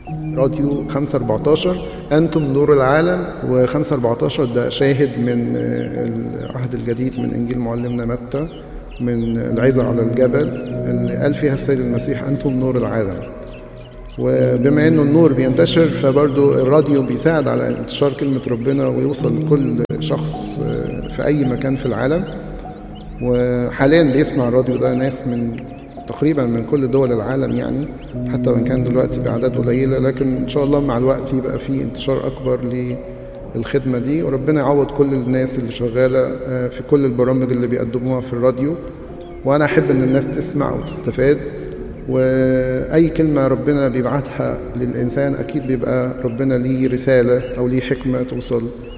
راديو 514 أنتم نور العالم و514 ده شاهد من العهد الجديد من إنجيل معلمنا متى من العزة على الجبل اللي قال فيها السيد المسيح أنتم نور العالم وبما انه النور بينتشر فبرضو الراديو بيساعد على انتشار كلمة ربنا ويوصل لكل شخص في أي مكان في العالم وحاليا بيسمع الراديو ده ناس من تقريبا من كل دول العالم يعني حتى وان كان دلوقتي باعداد قليله لكن ان شاء الله مع الوقت يبقى في انتشار اكبر للخدمه دي وربنا يعوض كل الناس اللي شغاله في كل البرامج اللي بيقدموها في الراديو وانا احب ان الناس تسمع وتستفاد واي كلمه ربنا بيبعتها للانسان اكيد بيبقى ربنا ليه رساله او ليه حكمه توصل